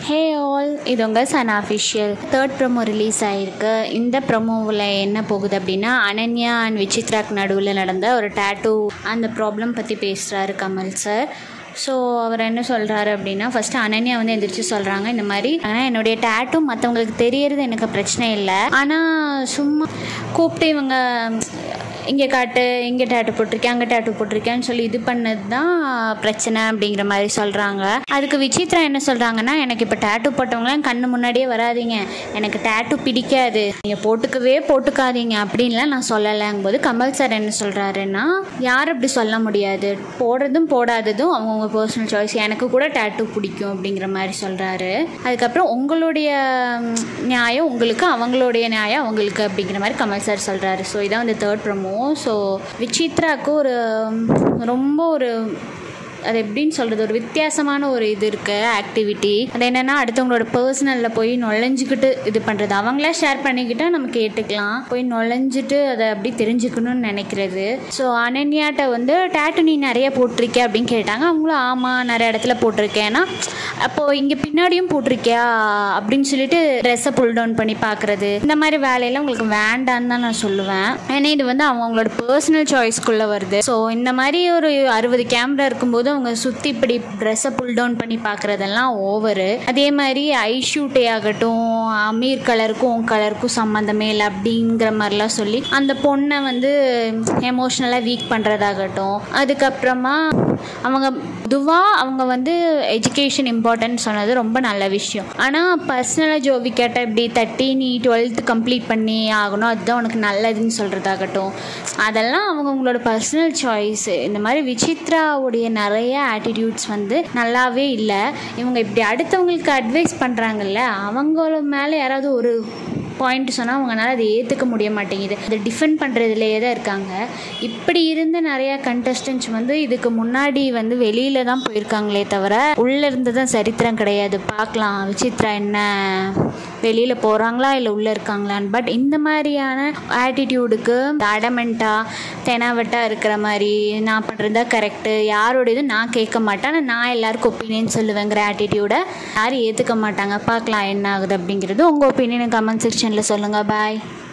ஹே all இது உங்கள் Sun official third promo release ஆகிருக்கு இந்த ப்ரோமோவில் என்ன போகுது அப்படின்னா அனன்யா அண்ட் விசித்ராக்கு நடுவில் நடந்த ஒரு டேட்டூ அந்த ப்ராப்ளம் பற்றி பேசுகிறாரு கமல் சார் ஸோ அவர் என்ன சொல்கிறாரு அப்படின்னா ஃபஸ்ட்டு அனன்யா வந்து எந்திரிச்சு சொல்கிறாங்க இந்த மாதிரி ஆனால் என்னுடைய டேட்டூ மற்றவங்களுக்கு தெரியறது எனக்கு பிரச்சனை இல்லை ஆனால் சும்மா கூப்பிட்டு இவங்க இங்கே காட்டு இங்கே டேட்டு போட்டிருக்கேன் அங்கே டேட்டு போட்டிருக்கேன்னு சொல்லி இது பண்ணது தான் பிரச்சனை அப்படிங்கிற மாதிரி சொல்கிறாங்க அதுக்கு விசித்ரா என்ன சொல்கிறாங்கன்னா எனக்கு இப்போ டேட்டு போட்டவங்களாம் கண்ணு முன்னாடியே வராதீங்க எனக்கு டேட்டு பிடிக்காது நீங்கள் போட்டுக்கவே போட்டுக்காதீங்க அப்படின்லாம் நான் சொல்லலைங்கும் போது கமல் சார் என்ன சொல்கிறாருன்னா யார் அப்படி சொல்ல முடியாது போடுறதும் போடாததும் அவங்கவுங்க பர்சனல் சாய்ஸ் எனக்கு கூட டேட்டு பிடிக்கும் அப்படிங்கிற மாதிரி சொல்கிறாரு அதுக்கப்புறம் உங்களுடைய ம், நியாயம் உங்களுக்கு அவங்களுடைய நியாயம் அவங்களுக்கு அப்படிங்கிற மாதிரி கமல் சார் சொல்கிறாரு ஸோ இதான் வந்து தேர்ட் ப்ரமோ ஸோ விசித்ராவுக்கு ஒரு ம், ரொம்ப ஒரு அது எப்படின்னு சொல்கிறது ஒரு வித்தியாசமான ஒரு இது இருக்குது ஆக்டிவிட்டி அது என்னென்னா அடுத்தவங்களோட பர்சனலில் போய் நுழைஞ்சிக்கிட்டு இது பண்ணுறது அவங்களே ஷேர் பண்ணிக்கிட்டால் நம்ம கேட்டுக்கலாம் போய் நுழைஞ்சிட்டு அதை அப்படி தெரிஞ்சுக்கணும்னு நினைக்கிறது ஸோ அனன்யாட்ட வந்து டேட்டு நீ நிறைய போட்டிருக்கே அப்படின்னு கேட்டாங்க அவங்களும் ஆமாம் நிறைய இடத்துல போட்டிருக்கேன்னா அப்போது இங்கே பின்னாடியும் போட்டிருக்கியா அப்படின்னு சொல்லிட்டு ட்ரெஸ்ஸை புல் டவுன் பண்ணி பார்க்குறது இந்த மாதிரி வேலையெல்லாம் உங்களுக்கு வேண்டான்னு தான் நான் சொல்லுவேன் ஏன்னா இது வந்து அவங்களோட பர்சனல் சாய்ஸ்க்குள்ளே வருது ஸோ இந்த மாதிரி ஒரு அறுபது கேமரா இருக்கும்போது அவங்க சுற்றி இப்படி ட்ரெஸ்ஸை புல் டவுன் பண்ணி பார்க்குறதெல்லாம் ஓவரு அதே மாதிரி ஐ ஷூட்டே ஆகட்டும் அமீர் கலருக்கும் உன் கலருக்கும் சம்மந்தமே இல்லை அப்படிங்கிற மாதிரிலாம் சொல்லி அந்த பொண்ணை வந்து எமோஷ்னலாக வீக் பண்ணுறதாகட்டும் அதுக்கப்புறமா அவங்க பொதுவாக அவங்க வந்து எஜுகேஷன் இம்பார்ட்டன்ட் சொன்னது ரொம்ப நல்ல விஷயம் ஆனால் பர்சனலாக ஜோவி கேட்டால் இப்படி தட்டி நீ டுவெல்த்து கம்ப்ளீட் பண்ணி ஆகணும் அதுதான் உனக்கு நல்லதுன்னு சொல்கிறதாகட்டும் அதெல்லாம் அவங்கவுங்களோட பர்சனல் சாய்ஸ் இந்த மாதிரி விசித்ராவுடைய நிறைய ஆட்டிடியூட்ஸ் வந்து நல்லாவே இல்லை இவங்க இப்படி அடுத்தவங்களுக்கு அட்வைஸ் பண்ணுறாங்கல்ல அவங்கள மேலே யாராவது ஒரு பாயிண்ட் சொன்னால் அவங்களால அதை ஏற்றுக்க முடிய மாட்டேங்குது அதை டிஃபெண்ட் பண்ணுறதுலேயே தான் இருக்காங்க இப்படி இருந்த நிறையா கண்டஸ்டன்ஸ் வந்து இதுக்கு முன்னாடி வந்து வெளியில தான் போயிருக்காங்களே தவிர உள்ளே இருந்து தான் சரித்திரம் கிடையாது பார்க்கலாம் விசித்ரா என்ன வெளியில் போகிறாங்களா இல்லை உள்ளே இருக்காங்களான்னு பட் இந்த மாதிரியான ஆட்டிடியூடுக்கு அடமெண்ட்டாக தெனாவட்டாக இருக்கிற மாதிரி நான் பண்ணுறது தான் கரெக்டு யாரோட இது நான் கேட்க மாட்டேன் ஆனால் நான் எல்லாருக்கும் ஒப்பீனியன் சொல்லுவேங்கிற ஆட்டிடியூடை யாரும் ஏற்றுக்க மாட்டாங்க பார்க்கலாம் என்ன ஆகுது அப்படிங்கிறது உங்கள் ஒப்பீனியன் கமெண்ட் செக்ஷனில் சொல்லுங்கள் பாய்